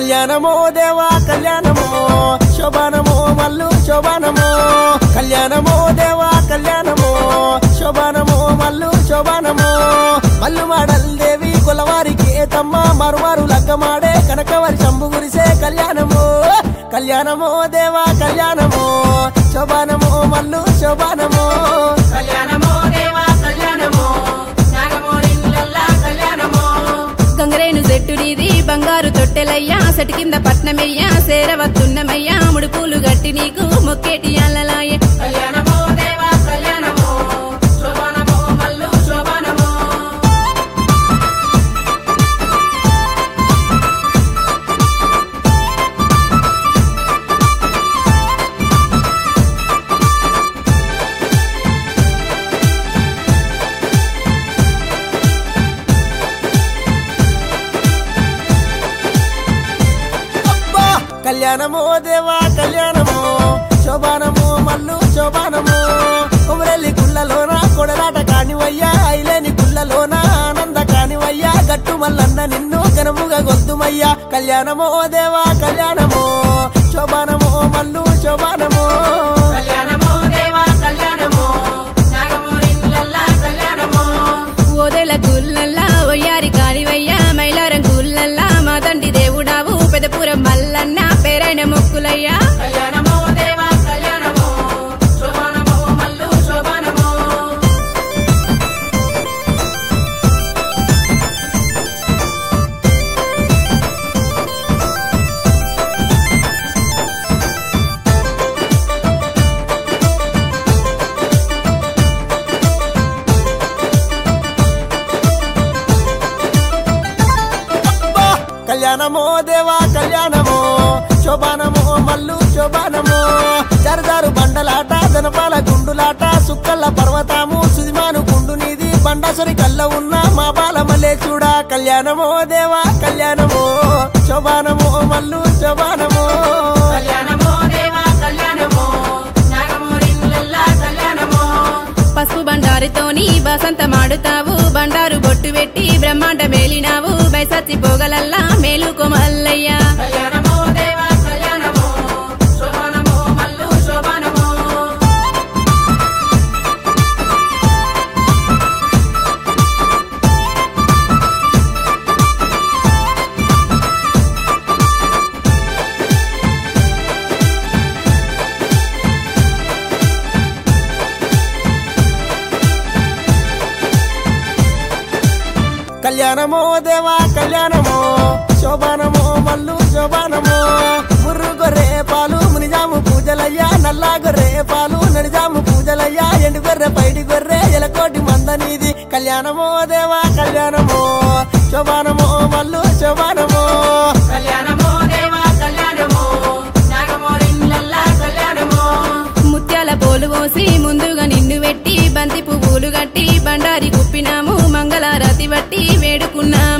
కళ్యాణమో దేవా కళ్యాణమో శోభానమో మల్లు శోభానమో కళ్యాణమో దేవా కళ్యాణమో శోభానమో మల్లు శోభానమో మల్లు మాడల్ దేవి కులవారికి ఏతమ్మ మరుమారు లగ్గమాడే కనకవరి శంభు గురిసే కళ్యాణమో కళ్యాణమో దేవా కళ్యాణమో శోభానమో మల్లు శోభానమో కళ్యాణమో దేవా కళ్యాణమో నాగమోరిల్లల్లా కళ్యాణమో గంగరేను చెట్టు నీది బంగారు తొట్టెలయ్యా సెటి కింద పట్నమయ్యా సేరవత్తున్నమయ్యా ముడుపులు గట్టి నీకు మొక్కేటి అల్లలాయే కళ్యాణమో దేవా కళ్యాణమో శోభానమో మల్లు శోభానమో అబ్బా! కళ్యాణమో దేవా కళ్యాణమో శోభానమో మల్లు శోభానమో కుమరెల్లి గుళ్ళలోన కొడలాట కానివయ్యా ఐలేని గుళ్ళలోన ఆనంద కానివయ్యా గట్టు మల్లన్న నిన్ను ఘనముగా గొద్దుమయ్యా కళ్యాణమో దేవా కళ్యాణమో శోభానమో మల్లు శోభానమో కళ్యాణమో దేవా కళ్యాణమో నాగమోరిల్లల్లా కళ్యాణమో ఓదెల గుల్లల్లా ఒయ్యారి కానివయ్యా మైలారం గుల్లల్లా మా తండ్రి దేవుడావు పెదపురం మల్లన్న పేరైన మొక్కులయ్యా కళ్యాణమో దేవా కళ్యాణమో శోభానమో మల్లు శోభానమో అబ్బా! కళ్యాణమో దేవా కళ్యాణమో శోభానమో మల్లు శోభానమో జరదారు బండలాట జనపాల గుండులాట సుక్కల్ల పర్వతాము సుదిమాను గుండు నీది బండాసురి కళ్ళ ఉన్న మా బాలమలే చూడ కళ్యాణమో దేవా కళ్యాణమో శోభానమో మల్లు శోభానమో కళ్యాణమో దేవా కళ్యాణమో నాగమోరిల్లల్లా కళ్యాణమో పసుపు బండారుతోని బసంత మాడుతావు బండారు బొట్టు పెట్టి బ్రహ్మాండ మేలినావు బైసచ్చి పోగలల్లా మేలుకో మల్లయ్యా కళ్యాణమో దేవా కళ్యాణమో శోభానమో మల్లు శోభానమో కళ్యాణమో దేవా కళ్యాణమో శోభానమో మల్లు శోభానమో ముర్రు గొర్రె పాలు మునిజాము పూజలయ్యా నల్లా గొర్రె పాలు నడిజాము పూజలయ్యా ఎండు గొర్రె పైడి గొర్రె ఎలకోటి మందనీది కళ్యాణమో దేవా కళ్యాణమో శోభానమో మల్లు శోభానమో కళ్యాణమో దేవా కళ్యాణమో నాగమోరిల్లల్లా కళ్యాణమో ముత్యాల పోలు పోసి ముందుగా నిన్ను పెట్టి బంతి పువ్వులు గట్టి బండారి కుప్పినాము మంగళారతి బట్టి వేడుకున్నా